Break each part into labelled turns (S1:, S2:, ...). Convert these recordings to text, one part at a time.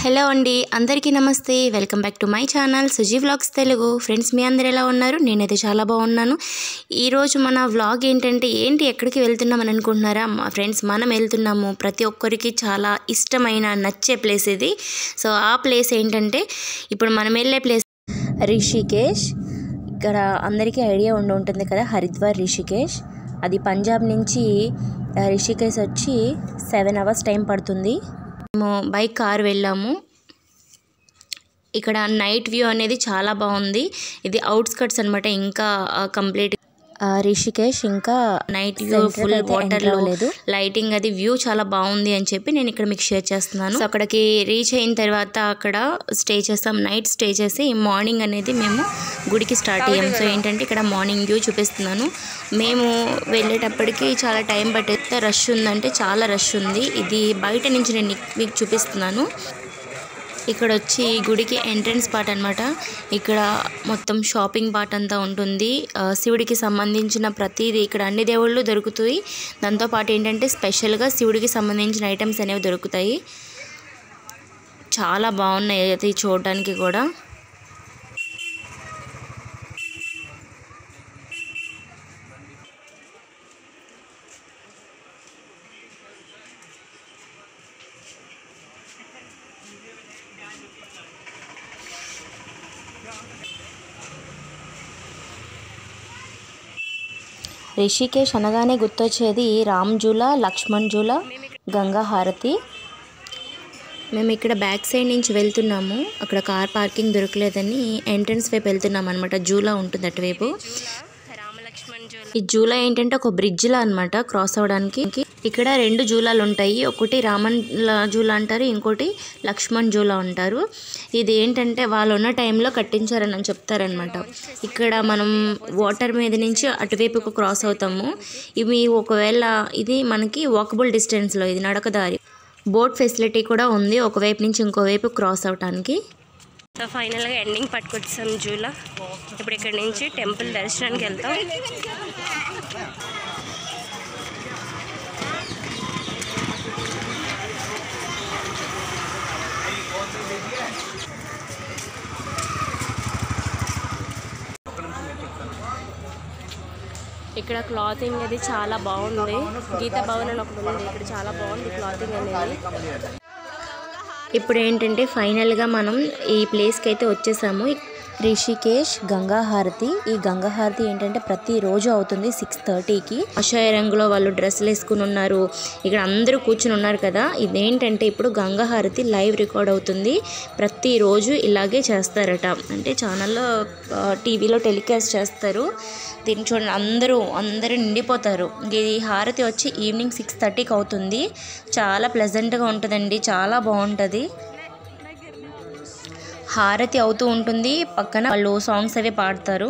S1: hello అండి అందరికీ నమస్తే welcome back to my channel Suji vlogs Telugu friends మీ అందరు ఎలా ఉన్నారు నేనైతే చాలా బాగున్నాను ఈరోజు మన వ్లాగ్ ఏంటంటే ఏంటి ఎక్కడికి వెళ్తున్నామని అనుకుంటున్నారా మా ఫ్రెండ్స్ మనం వెళ్తున్నాము ప్రతి ఒక్కరికి చాలా ఇష్టమైన నచ్చే ప్లేస్ ఇది సో ఆ ప్లేస్ ఏంటంటే ఇప్పుడు మనం వెళ్ళే ప్లేస్ రిషికేష్ ఇక్కడ అందరికీ ఐడియా ఉండి ఉంటుంది కదా హరిద్వార్ రిషికేష్ అది పంజాబ్ నుంచి ఆ, రిషికేష్ వచ్చి సెవెన్ అవర్స్ టైం పడుతుంది మేము బైక్ కార్ వెళ్ళాము ఇక్కడ నైట్ వ్యూ అనేది చాలా బాగుంది ఇది అవుట్స్కట్స్ అనమాట ఇంకా కంప్లీట్ రిషికేష్ ఇంకా నైట్ వ్యూ ఫుల్ వాటర్ లేదు లైటింగ్ అది వ్యూ చాలా బాగుంది అని చెప్పి నేను ఇక్కడ మీకు షేర్ చేస్తున్నాను సో అక్కడికి రీచ్ అయిన తర్వాత అక్కడ స్టే చేస్తాం నైట్ స్టే చేసి మార్నింగ్ అనేది మేము గుడికి స్టార్ట్ అయ్యాం సో ఏంటంటే ఇక్కడ మార్నింగ్ వ్యూ చూపిస్తున్నాను మేము వెళ్ళేటప్పటికి చాలా టైం పట్టేస్తే రష్ ఉందంటే చాలా రష్ ఉంది ఇది బయట నుంచి నేను మీకు చూపిస్తున్నాను ఇక్కడ వచ్చి గుడికి ఎంట్రన్స్ పార్ట్ అనమాట ఇక్కడ మొత్తం షాపింగ్ పార్ట్ అంతా ఉంటుంది ఆ, శివుడికి సంబంధించిన ప్రతిదీ ఇక్కడ అన్ని దేవుళ్ళు దొరుకుతాయి దాంతోపాటు ఏంటంటే స్పెషల్గా శివుడికి సంబంధించిన ఐటమ్స్ అనేవి దొరుకుతాయి చాలా బాగున్నాయి అది చూడడానికి కూడా రిషికేష్ అనగానే గుర్తొచ్చేది రామ్ జూలా లక్ష్మణ్ జూలా గంగా హారతి మేము ఇక్కడ బ్యాక్ సైడ్ నుంచి వెళ్తున్నాము అక్కడ కార్ పార్కింగ్ దొరకలేదని ఎంట్రన్స్ వైపు వెళ్తున్నాం అనమాట జూలా ఉంటుంది అటువైపు ఈ జూలా ఏంటంటే ఒక బ్రిడ్జ్ లా అనమాట క్రాస్ అవ్వడానికి ఇక్కడ రెండు జూలాలు ఉంటాయి ఒకటి రామన్ ల- జూలా అంటారు ఇంకోటి లక్ష్మణ్ జూలా అంటారు ఇది ఏంటంటే వాళ్ళు ఉన్న టైంలో కట్టించారని అని చెప్తారనమాట ఇక్కడ మనం వాటర్ మీద నుంచి అటువైపుకు క్రాస్ అవుతాము ఇవి ఒకవేళ ఇది మనకి వాకబుల్ డిస్టెన్స్లో ఇది నడకదారి బోట్ ఫెసిలిటీ కూడా ఉంది ఒకవైపు నుంచి ఇంకోవైపు క్రాస్ అవటానికి
S2: సో ఫైనల్గా ఎండింగ్ పట్టుకొచ్చాం జూలా ఇప్పుడు ఇక్కడ నుంచి టెంపుల్ దర్శనానికి వెళ్తాం ఇక్కడ క్లాతింగ్ అది చాలా బాగుంది గీతా భవన్ అని ఒకటి ఉంది ఇక్కడ చాలా బాగుంది క్లాతింగ్ అనేది
S1: ఇప్పుడు ఏంటంటే ఫైనల్గా మనం ఈ ప్లేస్కి అయితే వచ్చేసాము రిషికేష్ గంగా హారతి ఈ గంగా హారతి ఏంటంటే ప్రతిరోజు అవుతుంది సిక్స్ థర్టీకి అషాయ రంగులో వాళ్ళు డ్రెస్సులు వేసుకుని ఉన్నారు ఇక్కడ అందరూ కూర్చుని ఉన్నారు కదా ఇదేంటంటే ఇప్పుడు గంగా హారతి లైవ్ రికార్డ్ అవుతుంది ప్రతిరోజు ఇలాగే చేస్తారట అంటే ఛానల్లో టీవీలో టెలికాస్ట్ చేస్తారు దీన్ని చూడండి అందరూ అందరూ నిండిపోతారు ఇది హారతి వచ్చి ఈవినింగ్ సిక్స్ థర్టీకి అవుతుంది చాలా ప్లెజెంట్గా ఉంటుందండి చాలా బాగుంటుంది హారతి అవుతూ ఉంటుంది పక్కన వాళ్ళు సాంగ్స్ అవి పాడతారు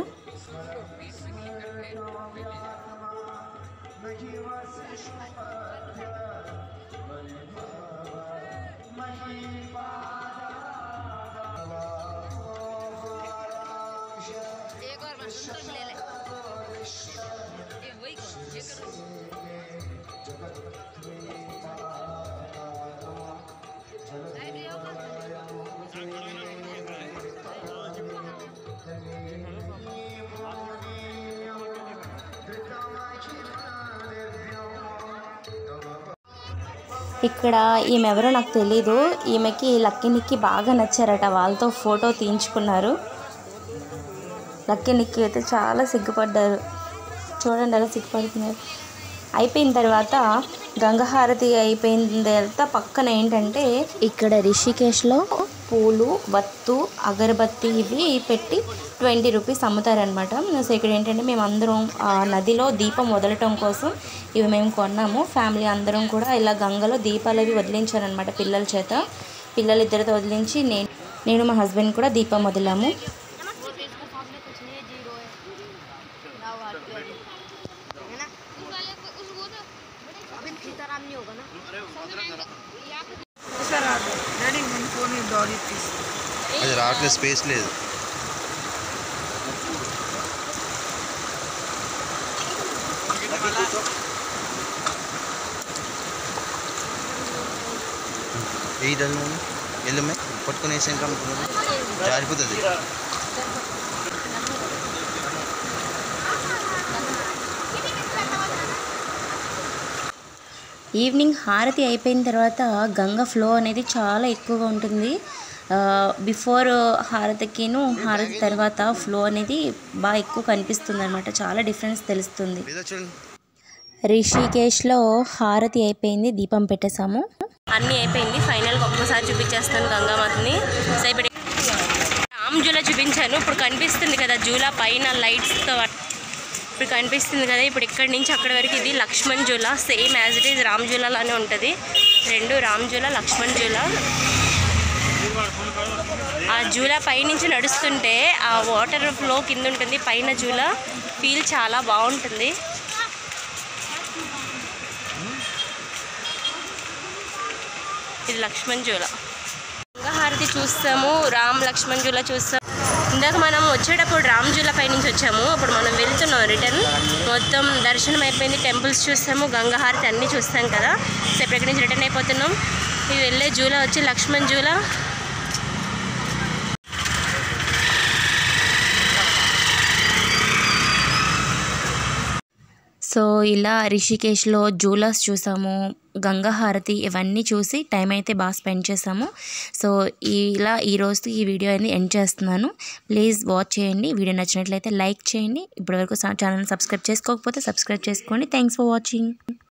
S1: ఇక్కడ ఈమె ఎవరో నాకు తెలీదు ఈమెకి లక్కీ నిక్కి బాగా నచ్చారట వాళ్ళతో ఫోటో తీయించుకున్నారు లక్కీ నిక్కి అయితే చాలా సిగ్గుపడ్డారు చూడండి అలా సిగ్గుపడుతున్నారు అయిపోయిన తర్వాత గంగహారతి అయిపోయిన తర్వాత పక్కన ఏంటంటే ఇక్కడ రిషికేశ్లో పూలు వత్తు అగరబత్తి ఇవి పెట్టి ట్వంటీ రూపీస్ అమ్ముతారనమాట సో ఇక్కడ ఏంటంటే మేము అందరం ఆ నదిలో దీపం వదలటం కోసం ఇవి మేము కొన్నాము ఫ్యామిలీ అందరం కూడా ఇలా గంగలో దీపాలు అవి వదిలించారనమాట పిల్లల చేత పిల్లలు ఇద్దరితో వదిలించి నేను నేను మా హస్బెండ్ కూడా దీపం వదిలాము
S3: అది రావట్లేదు స్పేస్ లేదు ఏ డల్ ఎల్లుమే పట్టుకుని వేసాం జారిపోతుంది
S1: ఈవినింగ్ హారతి అయిపోయిన తర్వాత గంగ ఫ్లో అనేది చాలా ఎక్కువగా ఉంటుంది బిఫోర్ హారతికిను హారతి తర్వాత ఫ్లో అనేది బాగా ఎక్కువ కనిపిస్తుంది అనమాట చాలా డిఫరెన్స్ తెలుస్తుంది
S3: ఏదో చూడండి
S1: రిషికేష్లో హారతి అయిపోయింది దీపం పెట్టేశాము
S2: అన్నీ అయిపోయింది ఫైనల్గా ఒక్కసారి చూపించేస్తాను గంగామాతని సో ఇప్పుడు రామ్ జూలా చూపించాను ఇప్పుడు కనిపిస్తుంది కదా జూలా పైన లైట్స్తో ఇప్పుడు కనిపిస్తుంది కదా ఇప్పుడు ఇక్కడి నుంచి అక్కడి వరకు ఇది Lakshman Jhula same as it is Ram Jhula లానే ఉంటుంది రెండు రామ్ జూలా లక్ష్మణ్ జూలా ఆ జూలా పై నుంచి నడుస్తుంటే ఆ వాటర్ ఫ్లో కింద ఉంటుంది పైన జూలా ఫీల్ చాలా బాగుంటుంది ఇది లక్ష్మణ్ జూల గంగాహారతి చూస్తాము రామ్ లక్ష్మణ్ జూల చూస్తాం ఇందాక మనం వచ్చేటప్పుడు రామ్ జూల పై నుంచి వచ్చాము ఇప్పుడు మనం వెళ్తున్నాం రిటర్న్ మొత్తం దర్శనం అయిపోయింది టెంపుల్స్ చూస్తాము గంగాహారతి అన్నీ చూస్తాం కదా సో ఇప్పుడు ఇక్కడి నుంచి రిటర్న్ అయిపోతున్నాం ఇది వెళ్ళే జూల వచ్చి లక్ష్మణ్ జూల
S1: సో ఇలా రిషికేష్లో జూలాస్ చూసాము గంగా హారతి ఇవన్నీ చూసి టైం అయితే బాగా స్పెండ్ చేసాము సో ఇలా ఈ రోజు ఈ వీడియో అనేది ఎండ్ చేస్తున్నాను ప్లీజ్ వాచ్ చేయండి వీడియో నచ్చినట్లయితే లైక్ చేయండి ఇప్పటివరకు ఛానల్ సబ్స్క్రైబ్ చేసుకోకపోతే సబ్స్క్రైబ్ చేసుకోండి థ్యాంక్స్ ఫర్ వాచింగ్